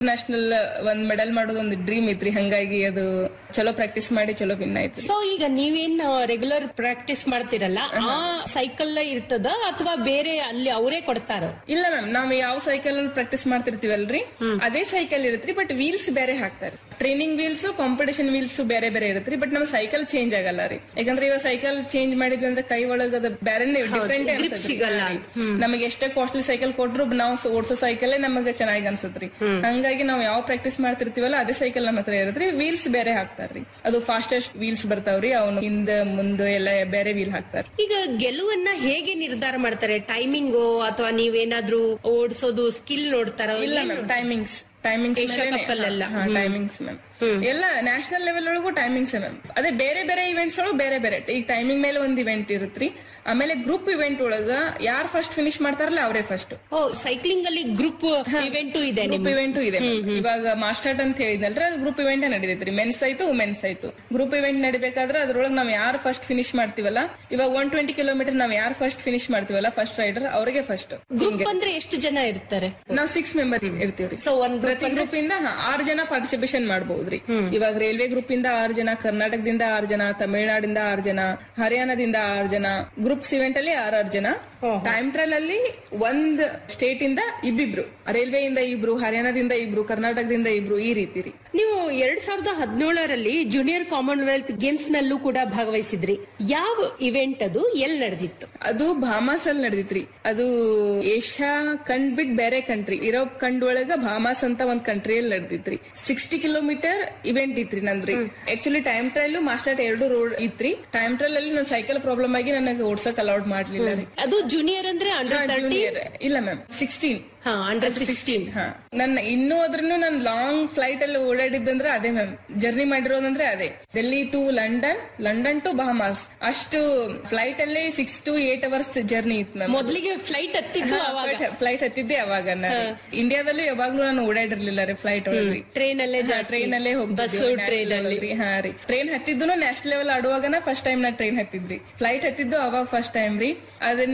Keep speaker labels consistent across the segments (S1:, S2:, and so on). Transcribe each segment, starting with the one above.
S1: National ಒಂದ್ medal ಮಾಡೋದು ಒಂದು ಡ್ರೀಮ್ ಐತ್ರಿ ಹಂಗಾಗಿ ಅದು ಚಲೋ ಪ್ರಾಕ್ಟೀಸ್ ಮಾಡಿ ಚಲೋ ವಿನ್ ಆಯ್ತು
S2: ಸೊ ಈಗ ನೀವೇನ್ ರೆಗ್ಯುಲರ್ ಪ್ರಾಕ್ಟೀಸ್ ಮಾಡ್ತಿರಲ್ಲ ಆ ಸೈಕಲ್ ಇರ್ತದ ಅಥವಾ ಬೇರೆ ಅಲ್ಲಿ ಅವರೇ ಕೊಡ್ತಾರ
S1: ಇಲ್ಲ ಮ್ಯಾಮ್ ನಾವ್ ಯಾವ ಸೈಕಲ್ ಪ್ರಾಕ್ಟೀಸ್ ಮಾಡ್ತಿರ್ತೀವಲ್ರಿ ಅದೇ ಸೈಕಲ್ ಇರತ್ರಿ ಬಟ್ ವೀಲ್ಸ್ ಬೇರೆ ಹಾಕ್ತಾರೆ ಟ್ರೈನಿಂಗ್ ವೀಲ್ಸ್ ಕಾಂಪಿಟೇಷನ್ ವೀಲ್ಸ್ ಬೇರೆ ಬೇರೆ ಇರತ್ರಿ ಬಟ್ ನಮ್ಮ ಸೈಕಲ್ ಚೇಂಜ್ ಆಗಲ್ಲ ರೀ ಯಾಕಂದ್ರೆ ಇವಾಗ ಸೈಕಲ್ ಚೇಂಜ್ ಮಾಡಿದ್ವಿ ಅಂದ್ರೆ ಕೈ ಒಳಗ ಅದು ಬೇರೆ ಡಿಫ್ರೆಂಟ್
S2: ಸಿಗಲ್ಲ.
S1: ನಮಗೆ ಎಷ್ಟೇ ಕಾಸ್ಟ್ಲಿ ಸೈಕಲ್ ಕೊಟ್ರು ನಾವು ಓಡಿಸೋ ಸೈಕಲ್ ನಮಗೆ ಚೆನ್ನಾಗಿ ಅನ್ಸತ್ರಿ ಹಂಗಾಗಿ ನಾವು ಯಾವ ಪ್ರಾಕ್ಟೀಸ್ ಮಾಡ್ತಿರ್ತೀವಲ್ಲ ಅದೇ ಸೈಕಲ್ ನಮ್ಮ ಹತ್ರ ಇರತ್ರಿ ವೀಲ್ಸ್ ಬೇರೆ ಹಾಕ್ತಾರ್ರಿ ಅದು ಫಾಸ್ಟೆಸ್ಟ್ ವೀಲ್ಸ್ ಬರ್ತಾವ್ರಿ ಅವ್ನು ಹಿಂದ ಮುಂದೆ ಎಲ್ಲ ಬೇರೆ ವೀಲ್ ಹಾಕ್ತಾರ
S2: ಈಗ ಗೆಲುವನ್ನ ಹೇಗೆ ನಿರ್ಧಾರ ಮಾಡ್ತಾರೆ ಟೈಮಿಂಗು ಅಥವಾ ನೀವೇನಾದ್ರೂ ಓಡಿಸೋದು ಸ್ಕಿಲ್ ನೋಡ್ತಾರ
S1: ಇಲ್ಲ ma'am timings timings
S2: Asia cup ಅಲ್ಲೆಲ್ಲ.
S1: ಟೈಮಿಂಗ್ಸ್ ಮ್ಯಾಮ್ ಎಲ್ಲ ನ್ಯಾಷನಲ್ ಲೆವೆಲ್ ಒಳಗೂ ಟೈಮಿಂಗ್ಸ್ ಮ್ಯಾಮ್ ಅದೇ ಬೇರೆ ಬೇರೆ ಇವೆಂಟ್ಸ್ ಒಳಗೂ ಬೇರೆ ಬೇರೆ ಈಗ ಟೈಮಿಂಗ್ ಮೇಲೆ ಒಂದ್ ಇವೆಂಟ್ ಇರುತ್ರಿ ಆಮೇಲೆ ಗ್ರೂಪ್ ಇವೆಂಟ್ ಒಳಗ ಯಾರ್ ಫಸ್ಟ್ ಫಿನಿಶ್ ಮಾಡ್ತಾರಲ್ಲ ಅವರೇ ಫಸ್ಟ್
S2: ಓ ಸೈಕ್ಲಿಂಗ್ ಅಲ್ಲಿ ಗ್ರೂಪ್ ಇವೆಂಟ್ ಇದೆ
S1: ಗ್ರೂಪ್
S2: ನಿಮ್ಗೆ
S1: ಇವೆಂಟ್ ಇದೆ ma'am. ಇವಾಗ ಮಾಸ್ಟರ್ಟ್ ಅಂತ ಹೇಳಿದ್ನಲ್ರಿ ಅದು ಗ್ರೂಪ್ ಇವೆಂಟ್ ನಡೀತೈತ್ರಿ ಮೆನ್ಸ್ ಆಯ್ತು ವುಮೆನ್ಸ್ ಆಯ್ತು ಗ್ರೂಪ್ ಇವೆಂಟ್ ನಡಿಬೇಕಾದ್ರೆ ಅದ್ರೊಳಗೆ ನಾವ್ ಯಾರು ಫಸ್ಟ್ ಫಿನಿಶ್ ಮಾಡ್ತೀವಲ್ಲ ಇವಾಗ ಒನ್ ಟ್ವೆಂಟಿ ಕಿಲೋಮೀಟರ್ ನಾವ್ ಯಾರು ಫಸ್ಟ್ ಫಿನಿಶ್ ಮಾಡ್ತೀವಲ್ಲ ಫಸ್ಟ್ ರೈಡರ್ ಅವ್ರಿಗೆ ಫಸ್ಟ್
S2: ಗ್ರೂಪ್ ಅಂದ್ರೆ ಎಷ್ಟು ಜನ ಇರ್ತಾರೆ
S1: ನಾವ್ ಸಿಕ್ಸ್ ಮೆಂಬರ್ ಇರ್ತೀವ್ರಿ
S2: ಸೊ ಒಂದ್
S1: ಪ್ರತಿ ಗ್ರೂಪ್ ಇಂದ ಹಾ, ಆರ್ ಜನ ಪಾರ್ಟಿಸಿಪೇಷನ್ ಮಾಡಬಹುದ್ರಿ ಇವಾಗ ರೈಲ್ವೆ ಗ್ರೂಪ್ ಇಂದ ಆರ್ ಜನ ಕರ್ನಾಟಕದಿಂದ ಆರ್ ಜನ ತಮಿಳುನಾಡಿಂದ ಆರ್ ಜನ ಹರಿಯಾಣದಿಂದ ಆರ್ ಜನ ಗ್ರೂಪ್ಸ್ ಇವೆಂಟ್ ಅಲ್ಲಿ ಆರ್ ಆರ್ ಜನ ಟೈಮ್ ಟ್ರಯಲ್ ಅಲ್ಲಿ ಒಂದ್ ಸ್ಟೇಟ್ ಇಂದ ಇಬ್ಬಿಬ್ರು ರೈಲ್ವೆ ಇಂದ ಇಬ್ರು ಹರಿಯಾಣದಿಂದ ಇಬ್ರು ಕರ್ನಾಟಕದಿಂದ ಇಬ್ರು ಈ ರೀತಿ ರೀ
S2: ನೀವು ಎರಡ್ ಸಾವಿರದ ಹದಿನೇಳರಲ್ಲಿ ಜೂನಿಯರ್ ಕಾಮನ್ವೆಲ್ತ್ ಗೇಮ್ಸ್ ನಲ್ಲೂ ಕೂಡ ಭಾಗವಹಿಸಿದ್ರಿ ಯಾವ ಇವೆಂಟ್ ಅದು ಎಲ್ಲಿ ನಡೆದಿತ್ತು
S1: ಅದು ಭಾಮಾಸ್ ಅಲ್ಲಿ ನಡೆದಿತ್ರಿ ಅದು ಏಷ್ಯಾ ಕಂಡ್ ಬಿಟ್ ಬೇರೆ ಕಂಟ್ರಿ ಯುರೋಪ್ ಕಂಡ್ ಒಳಗ ಭಾಮಾಸ್ ಅಂತ ಒಂದ್ ಕಂಟ್ರಿಯಲ್ಲಿ ನಡೆದಿತ್ರಿ ಸಿಕ್ಸ್ಟಿ ಕಿಲೋಮೀಟರ್ ಇವೆಂಟ್ ಇತ್ರಿ ನಂದ್ರಿ ಆಕ್ಚುಲಿ ಟೈಮ್ ಟ್ರಯಲ್ ಮಾಸ್ಟರ್ ಎರಡು ರೋಡ್ ಇತ್ರಿ ಟೈಮ್ ಟ್ರಯಲ್ ಅಲ್ಲಿ ನನ್ ಸೈಕಲ್ ಪ್ರಾಬ್ಲಮ್ ಆಗಿ ನನಗೆ ಓಡ್ಸಕ್ ಅಲೌಡ್ ಮಾಡ್ಲಿಲ್ಲ ರೀ
S2: ಅದು ಜೂನಿಯರ್ ಅಂದ್ರೆ ಅಂಡರ್ ತರ್ಟಿ
S1: ಜೂನಿಯರ್ ಇಲ್ಲ ಮ್ಯಾಮ್ ಸಿಕ್ಸ್ಟೀನ್
S2: ಹಾ ಅಂಡರ್ ಸಿಕ್ಸ್ಟೀನ್
S1: ಹಾ ನನ್ನ ಇನ್ನೂ ಅದ್ರೂ ನಾನು ಲಾಂಗ್ ಫ್ಲೈಟ್ ಅಲ್ಲಿ ಓಡಾಡಿದ್ದಂದ್ರೆ ಅದೇ ಮ್ಯಾಮ್ ಜರ್ನಿ ಮಾಡಿರೋದಂದ್ರೆ ಅದೇ Delhi to London London to Bahamas ಅಷ್ಟು ಫ್ಲೈಟ್ ಅಲ್ಲೇ six to eight hours journey ಇತ್ತು ಮ್ಯಾಮ್
S2: ಮೊದಲಿಗೆ ಫ್ಲೈಟ್ ಹತ್ತಿದ್ದು ಅವಾಗ
S1: ಫ್ಲೈಟ್ ಹತ್ತಿದ್ದೆ ಅವಾಗ ಇಂಡಿಯಾದಲ್ಲೂ ಯಾವಾಗ್ಲೂ ನಾನು ಓಡಾಡಿರ್ಲಿಲ್ಲ ರೀ ಫ್ಲೈಟ್ ಒಳಗ್ರಿ
S2: ಟ್ರೈನ್ ಅಲ್ಲೇ
S1: ಟ್ರೈನ್ ಅಲ್ಲೇ
S2: ಬಸ್ಸು ಟ್ರೈನ್ ಅಲ್ಲಿ
S1: ಹೋಗ್ತಿದ್ವಿ ಹಾ ರೀ ಟ್ರೈನ್ ಹತ್ತಿದ್ದು ನ್ಯಾಷನಲ್ ಲೆವೆಲ್ ಆಡುವಾಗನ ಫಸ್ಟ್ ಟೈಮ್ ನಾ ಟ್ರೈನ್ ಹತ್ತಿದ್ರಿ ಫ್ಲೈಟ್ ಹತ್ತಿದ್ದು ಅವಾಗ ಫಸ್ಟ್ ಟೈಮ್ ರೀ ಅದನ್ನ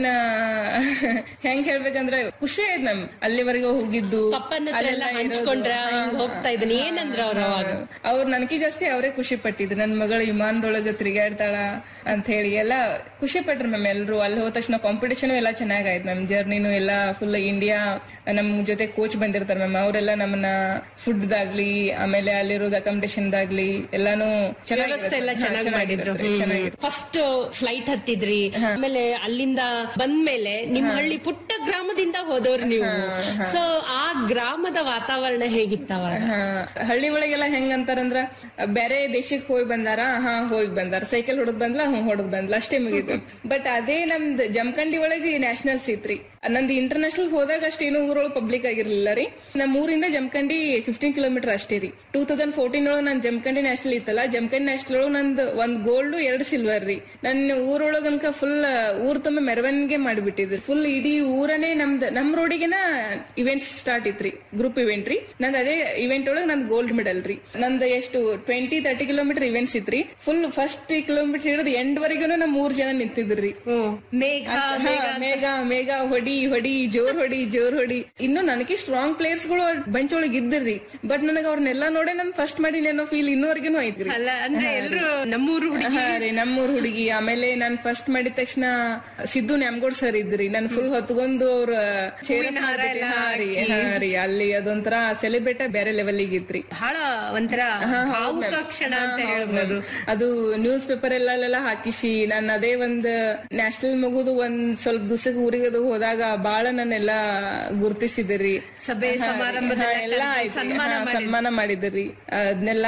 S1: ಹೆಂಗ್ ಹೇಳ್ಬೇಕಂದ್ರೆ ಖುಷಿ ಆಯ್ತು ನಮ್ ಅಲ್ಲಿವರೆಗೂ ಹೋಗಿದ್ದು
S2: ಪಪ್ಪನ ಹತ್ರ ಎಲ್ಲ
S1: ಅಲ್ಲೆಲ್ಲ ಇರೋದು.
S2: ಹಂಚ್ಕೊಂಡ್ರ
S1: ಹಾ,
S2: ಹಿಂಗ್ ಹೋಗ್ತಾ ಇದೀನಿ ಏನಂದ್ರ ಅವ್ರ ಅವಾಗ
S1: ಅವ್ರು ನನಗೆ ಜಾಸ್ತಿ ಅವರೇ ಖುಷಿ ಪಟ್ಟಿದ್ರು ನನ್ ಮಗಳು ವಿಮಾನದೊಳಗ ತಿರುಗಾಡ್ತಾಳ ಅಂತ ಹೇಳಿ ಎಲ್ಲ ಖುಷಿ ಪಟ್ರು ಮ್ಯಾಮ್ ಎಲ್ರು ಅಲ್ಲಿ ಹೋದ ತಕ್ಷಣ ಕಾಂಪಿಟೇಷನ್ ಎಲ್ಲ ಚೆನ್ನಾಗಾಯ್ತು ಮ್ಯಾಮ್ ಜರ್ನಿನು ಎಲ್ಲ ಫುಲ್ ಇಂಡಿಯಾ ನಮ್ ಜೊತೆ ಕೋಚ್ ಬಂದಿರ್ತಾರೆ ಮ್ಯಾಮ್ ಅವರೆಲ್ಲ ನಮ್ಮನ್ನ ಫುಡ್ ದಾಗ್ಲಿ ಆಮೇಲೆ ಅಲ್ಲಿರೋದು ಅಕಾಮಿಡೇಷನ್ ದಾಗ್ಲಿ ಎಲ್ಲಾನು
S2: ವ್ಯವಸ್ಥೆ ಎಲ್ಲ ಚೆನ್ನಾಗಿ ಮಾಡಿದ್ರು
S1: ಚೆನ್ನಾಗಿರುತ್ತೆ
S2: ಫಸ್ಟ್ ಫ್ಲೈಟ್ ಹತ್ತಿದ್ರಿ ಆಮೇಲೆ ಅಲ್ಲಿಂದ ಬಂದ್ಮೇಲೆ ನಿಮ್ ಹಳ್ಳಿ ಪುಟ್ಟ ಗ್ರಾಮದಿಂದ ಹೋದವ್ರು ನೀವು ಸೊ ಆ ಗ್ರಾಮದ ವಾತಾವರಣ ಹೇಗಿತ್ತ ಅವಾಗ
S1: ಹಾ, ಹಳ್ಳಿ ಒಳಗೆಲ್ಲ ಹೆಂಗ್ ಅಂತಾರಂದ್ರ ಬೇರೆ ದೇಶಕ್ಕೆ ಹೋಗಿ ಬಂದಾರ ಹಾ ಹೋಗಿ ಬಂದಾರ ಸೈಕಲ್ ಹೊಡದ್ ಬಂದ್ಲ ಹ್ಮ್ ಹೊಡದ್ ಬಂದ್ಲ ಅಷ್ಟೇ ಮುಗಿತು ಬಟ್ ಅದೇ ನಮ್ದು ಜಮಖಂಡಿ ಒಳಗೆ ನ್ಯಾಷನಲ್ಸ್ ಇತ್ರಿ ನಂದು ಇಂಟರ್ನ್ಯಾಷನಲ್ ಹೋದಾಗ ಅಷ್ಟೇನು ಊರೊಳಗೆ ಪಬ್ಲಿಕ್ ಆಗಿರ್ಲಿಲ್ಲ ರೀ ನಮ್ಮ ಊರಿಂದ ಜಮಖಂಡಿ ಫಿಫ್ಟೀನ್ ಕಿಲೋಮೀಟರ್ ಅಷ್ಟೇ ರೀ ಟೂ ತೌಸಂಡ್ ಫೋರ್ಟೀನ್ ಒಳಗೆ ನಾನು ಜಮಖಂಡಿ ನ್ಯಾಷನಲ್ ಇತ್ತಲ್ಲ ಜಮಖಂಡಿ ನ್ಯಾಷನಲ್ ಒಳಗೆ ನಂದು ಒಂದ್ ಗೋಲ್ಡ್ ಎರಡು ಸಿಲ್ವರ್ ರೀ ನನ್ನ ಊರೊಳಗ ಅನ್ಕ ಫುಲ್ ಊರ್ ತುಂಬ ಮೆರವಣಿಗೆ ಮಾಡಿಬಿಟ್ಟಿದ್ರು ಫುಲ್ ಇಡೀ ಊರನೇ ನಮ್ದು ನಮ್ ರೋಡಿಗೆನ ಇವೆಂಟ್ಸ್ ಸ್ಟಾರ್ಟ್ ಇತ್ರಿ ಗ್ರೂಪ್ ಇವೆಂಟ್ ರೀ ನಂದು ಅದೇ ಇವೆಂಟ್ ಒಳಗೆ ನಂದು ಗೋಲ್ಡ್ ಮೆಡಲ್ ರೀ ನಂದು ಎಷ್ಟು ಟ್ವೆಂಟಿ ತರ್ಟಿ ಕಿಲೋಮೀಟರ್ ಇವೆಂಟ್ಸ್ ಇತ್ರಿ ಫುಲ್ ಫಸ್ಟ್ ಕಿಲೋಮೀಟರ್ ಹಿಡಿದು ಎಂಡ್ ವರೆಗೂ ನಮ್ ಮೂರ್ ಜನ ನಿಂತಿದ್ರಿ
S2: ಮೇಘ
S1: ಹಾ, ಮೇಘ ಮೇಘ ಹೊಡಿ ಹೊಡಿ ಜೋರ್ ಹೊಡಿ ಜೋರ್ ಹೊಡಿ ಇನ್ನು ನನಗೆ ಸ್ಟ್ರಾಂಗ್ ಪ್ಲೇಯರ್ಸ್ ಗಳು ಬಂಚ್ ಒಳಗ್ ಇದ್ದಿರ್ರಿ ಬಟ್ ನನಗ ಅವ್ರನ್ನೆಲ್ಲ ನೋಡೇ ನನ್ ಫಸ್ಟ್ ಮಾಡಿ ಏನೋ ಫೀಲ್ ಇನ್ನೂವರೆಗೂ ಐತ್ರಿ
S2: ಅಲ್ಲ ಅಂದ್ರೆ ಎಲ್ರು ನಮ್ಮೂರು ಹುಡುಗಿ
S1: ಹಾ ರೀ ನಮ್ಮೂರ್ ಹುಡುಗಿ ಆಮೇಲೆ ನಾನ್ ಫಸ್ಟ್ ಮಾಡಿದ ತಕ್ಷಣ ಸಿದ್ದು ನ್ಯಾಮ್ಗೋಡ್ ಸರ್ ಇದ್ರಿ ನನ್ ಫುಲ್ ಹೊತ್ಕೊಂಡು ಅವ್ರ ಚೇರ್
S2: ಹೂವಿನ ಹಾರ ಎಲ್ಲ
S1: ಹಾ ರೀ ಹಾ ರೀ ಅಲ್ಲಿ ಅದೊಂತರ ಸೆಲೆಬ್ರೇಟ್ ಬೇರೆ ಲೆವೆಲ್ ಇತ್ತು
S2: ಬಹಳ ಒಂಥರ ಭಾವುಕ ಕ್ಷಣ ಅಂತ ಹೇಳ್ಬೋದು
S1: ಅದು ನ್ಯೂಸ್ ಪೇಪರ್ ಎಲ್ಲ ಹಾಕಿಸಿ ನಾನು ಅದೇ ಒಂದ್ ನ್ಯಾಷನಲ್ ಮಗುದು ಒಂದ್ ಸ್ವಲ್ಪ ದಿವಸಕ್ಕೆ ಊರಿಗೆ ಅದು ಹೋದಾಗ ಬಾಳ ನನ್ನೆಲ್ಲ ಗುರ್ತಿಸಿದ್ರಿ
S2: ಸಭೆ ಸಮಾರಂಭದಲ್ಲಿ
S1: ಎಲ್ಲ
S2: ಕರೆದು ಸನ್ಮಾನ ಮಾಡಿದ್ರು.
S1: ಸನ್ಮಾನ ಮಾಡಿದ್ರಿ ಅದನ್ನೆಲ್ಲ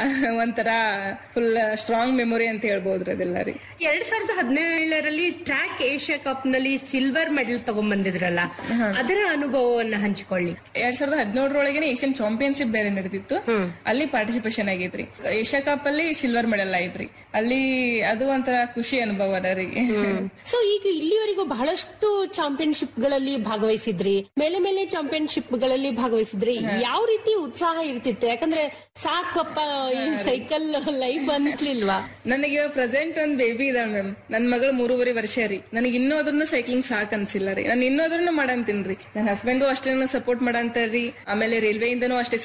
S1: ಒಂಥರ ಫುಲ್ ಸ್ಟ್ರಾಂಗ್ ಮೆಮೊರಿ ಅಂತ ಹೇಳ್ಬೋದ್ರಿ ಅದೆಲ್ಲ ರೀ
S2: ಎರಡ್ ಸಾವಿರದ ಹದಿನೇಳರಲ್ಲಿ ಟ್ರ್ಯಾಕ್ ಏಷ್ಯಾ ಕಪ್ ನಲ್ಲಿ ಸಿಲ್ವರ್ ಮೆಡಲ್ ತಗೊಂಡ್ ಬಂದಿದ್ರಲ್ಲ ಅದರ ಅನುಭವವನ್ನ ಹಂಚಿಕೊಳ್ಳಿ
S1: ಎರಡ್ ಸಾವಿರದ ಹದಿನೇಳರೊಳಗೆ ಏಷ್ಯನ್ ಚಾಂಪಿಯನ್ಶಿಪ್ ಬೇರೆ ನಡೆದಿತ್ತು ಅಲ್ಲಿ ಪಾರ್ಟಿಸಿಪೇಷನ್ ಆಗೈತ್ರಿ ಏಷ್ಯಾ ಕಪ್ ಅಲ್ಲಿ ಸಿಲ್ವರ್ ಮೆಡಲ್ ಆಯ್ತ್ರಿ ಅಲ್ಲಿ ಅದು ಒಂಥರ ಖುಷಿ ಅನುಭವ ರೀ
S2: ಸೊ ಈಗ ಇಲ್ಲಿವರೆಗೂ ಬಹಳಷ್ಟು ಚಾಂಪಿಯನ್ಶಿಪ್ ಗಳಲ್ಲಿ ಭಾಗವಹಿಸಿದ್ರಿ ಮೇಲೆ ಮೇಲೆ ಚಾಂಪಿಯನ್ಶಿಪ್ ಗಳಲ್ಲಿ ಭಾಗವಹಿಸಿದ್ರಿ ಯಾವ ರೀತಿ ಉತ್ಸಾಹ ಇರ್ತಿತ್ತು ಯಾಕಂದ್ರೆ ಸಾಕಪ್ಪ ಈ ಸೈಕಲ್ ಲೈಫ್ ಅನ್ಸ್ಲಿಲ್ವಾ
S1: ನನಗೆ ಇವಾಗ ಪ್ರೆಸೆಂಟ್ ಒಂದ್ ಬೇಬಿ ಇದೆ ಮ್ಯಾಮ್ ನನ್ ಮಗಳು ಮೂರುವರೆ ವರ್ಷ ರೀ ನನಗೆ ಇನ್ನೂ ಅದ್ರನ್ನು ಸೈಕ್ಲಿಂಗ್ ಸಾಕ್ ಅನ್ಸಿಲ್ಲ ರೀ ನಾನು ಇನ್ನೂ ಅದ್ರನ್ನು ಮಾಡಂತೀನಿ ನನ್ನ ಹಸ್ಬೆಂಡು ಅಷ್ಟೇ ಸಪೋರ್ಟ್ ಮಾಡಂತಾರ್ರಿ ಆಮೇಲೆ ರೈಲ್ವೆ ಇಂದನೂ ಅಷ್ಟೇ